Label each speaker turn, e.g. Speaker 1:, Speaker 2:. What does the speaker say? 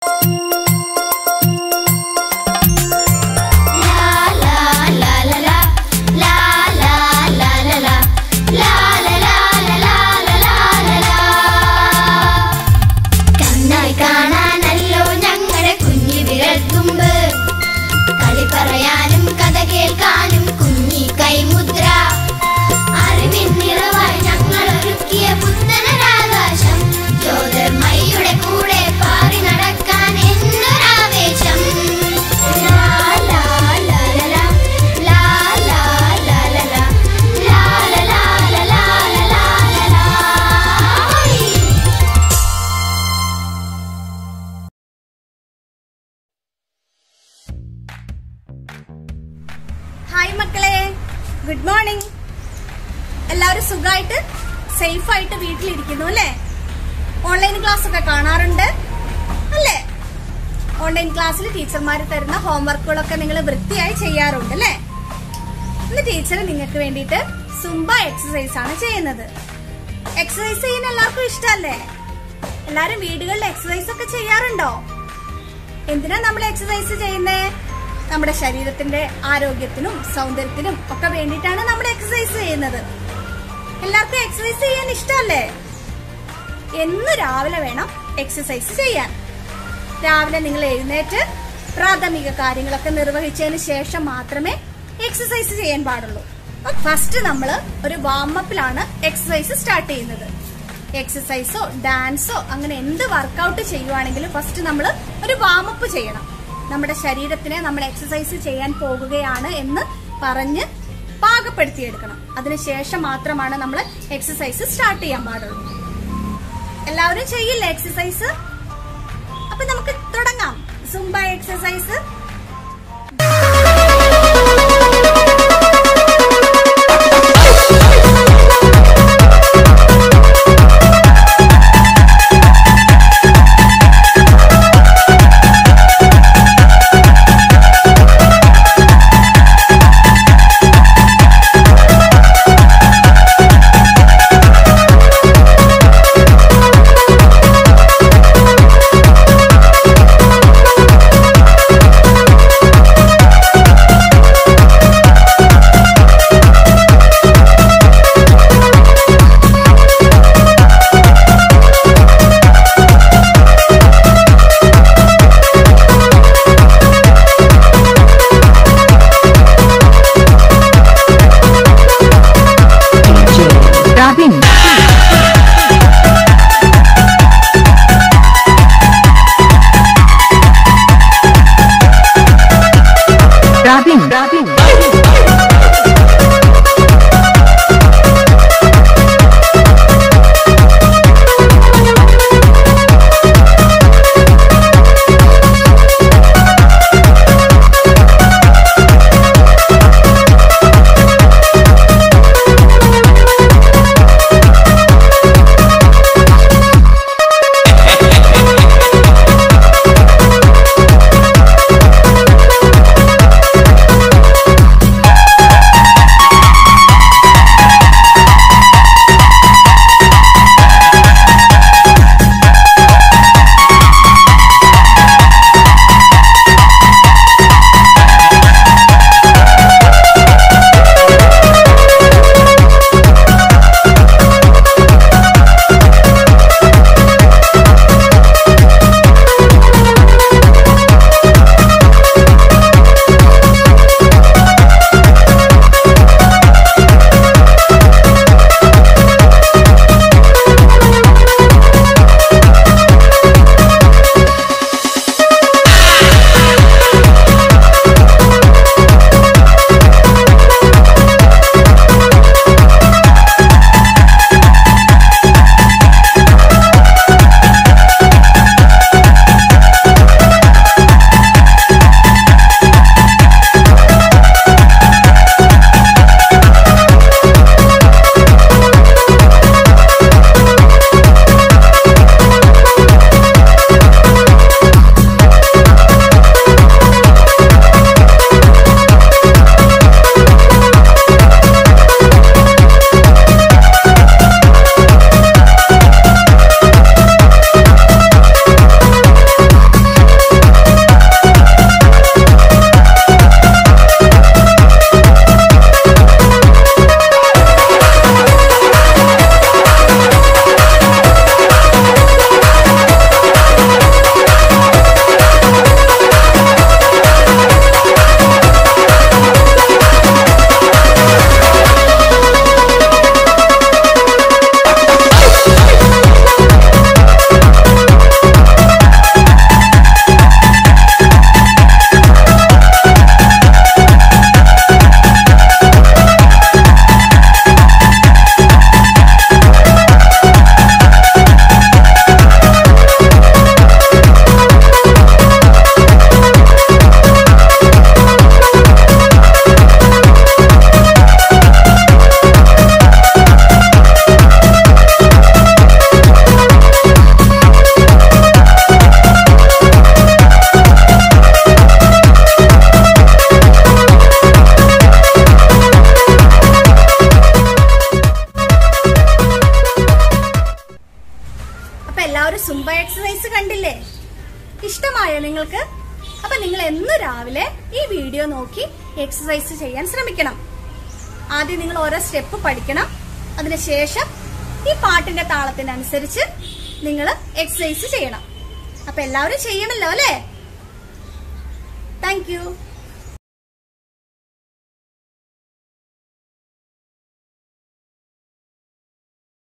Speaker 1: കണ്ണായി കാണാനല്ലോ ഞങ്ങളുടെ കുഞ്ഞു വിരൽത്തുമ്പ് കളി പറയാനും കഥ കേൾക്കാനും കുഞ്ഞി കൈമുദ്ര അറിവിൻ നിറവായി ഞങ്ങൾ ഒരുക്കിയ പുത്തനൊരാകാശം ജ്യോതിർമയുടെ കൂടെ പാറി നടക്കാൻ എന്നൊരാവേശം ലാ, ലാ, ലാ, ലാ, ലാ. ലാ, ലാ, ലാ, ലാ, ലാ. ലാ, ലാ, ലാ, ലാ, ലാ, ലാ, ലാ, ലാ, ലാ. ഹോയ്.
Speaker 2: ഹായ് മക്കളെ ഗുഡ് മോർണിംഗ് എല്ലാവരും സുഖമായിട്ട് സേഫ് ആയിട്ട് വീട്ടിലിരിക്കുന്നു അല്ലേ ഓൺലൈൻ ക്ലാസ് ഒക്കെ കാണാറുണ്ട് അല്ലേ ഓൺലൈൻ ക്ലാസ്സിൽ ടീച്ചർമാർ തരുന്ന ഹോംവർക്കുകളൊക്കെ നിങ്ങൾ വൃത്തിയായി ചെയ്യാറുണ്ട് അല്ലേ ഇന്ന് ടീച്ചർ നിങ്ങൾക്ക് വേണ്ടിയിട്ട് സുംബ എക്സസൈസ് ആണ് ചെയ്യുന്നത് എക്സസൈസ് ചെയ്യുന്ന എല്ലാവർക്കും ഇഷ്ടമല്ലേ എല്ലാരും വീടുകളിൽ എക്സസൈസ് ഒക്കെ ചെയ്യാറുണ്ടോ എന്തിനാ നമ്മൾ എക്സസൈസ് ചെയ്യുന്നേ നമ്മുടെ ശരീരത്തിന്റെ ആരോഗ്യത്തിനും സൗന്ദര്യത്തിനും ഒക്കെ വേണ്ടിയിട്ടാണ് നമ്മൾ എക്സസൈസ് ചെയ്യുന്നത് എല്ലാവർക്കും എക്സസൈസ് ചെയ്യാൻ ഇഷ്ടമല്ലേ എന്ന് രാവിലെ വേണം എക്സസൈസ് ചെയ്യാൻ രാവിലെ നിങ്ങൾ എഴുന്നേറ്റ് പ്രാഥമിക കാര്യങ്ങളൊക്കെ നിർവഹിച്ചതിന് ശേഷം മാത്രമേ എക്സസൈസ് ചെയ്യാൻ പാടുള്ളൂ ഫസ്റ്റ് നമ്മൾ ഒരു വാമപ്പിലാണ് എക്സസൈസ് സ്റ്റാർട്ട് ചെയ്യുന്നത് എക്സസൈസോ ഡാൻസോ അങ്ങനെ എന്ത് വർക്കൗട്ട് ചെയ്യുവാണെങ്കിലും ഫസ്റ്റ് നമ്മൾ ഒരു വാമപ്പ് ചെയ്യണം നമ്മുടെ ശരീരത്തിനെ നമ്മൾ എക്സസൈസ് ചെയ്യാൻ പോകുകയാണ് എന്ന് പറഞ്ഞ് പാകപ്പെടുത്തിയെടുക്കണം അതിനുശേഷം മാത്രമാണ് നമ്മൾ എക്സസൈസ് സ്റ്റാർട്ട് ചെയ്യാൻ പാടുള്ളൂ എല്ലാവരും ചെയ്യില്ലേ എക്സസൈസ് അപ്പൊ നമുക്ക് തുടങ്ങാം സുംബ എക്സസൈസ്
Speaker 1: ലാ
Speaker 2: അപ്പൊ നിങ്ങൾ എന്നും രാവിലെ ഈ വീഡിയോ നോക്കി എക്സസൈസ് ചെയ്യാൻ ശ്രമിക്കണം ആദ്യം നിങ്ങൾ ഓരോ സ്റ്റെപ്പ് പഠിക്കണം അതിനുശേഷം ഈ പാട്ടിന്റെ താളത്തിനനുസരിച്ച് നിങ്ങൾ എക്സസൈസ് ചെയ്യണം അപ്പൊ എല്ലാവരും ചെയ്യണല്ലോ അല്ലേ താങ്ക് യു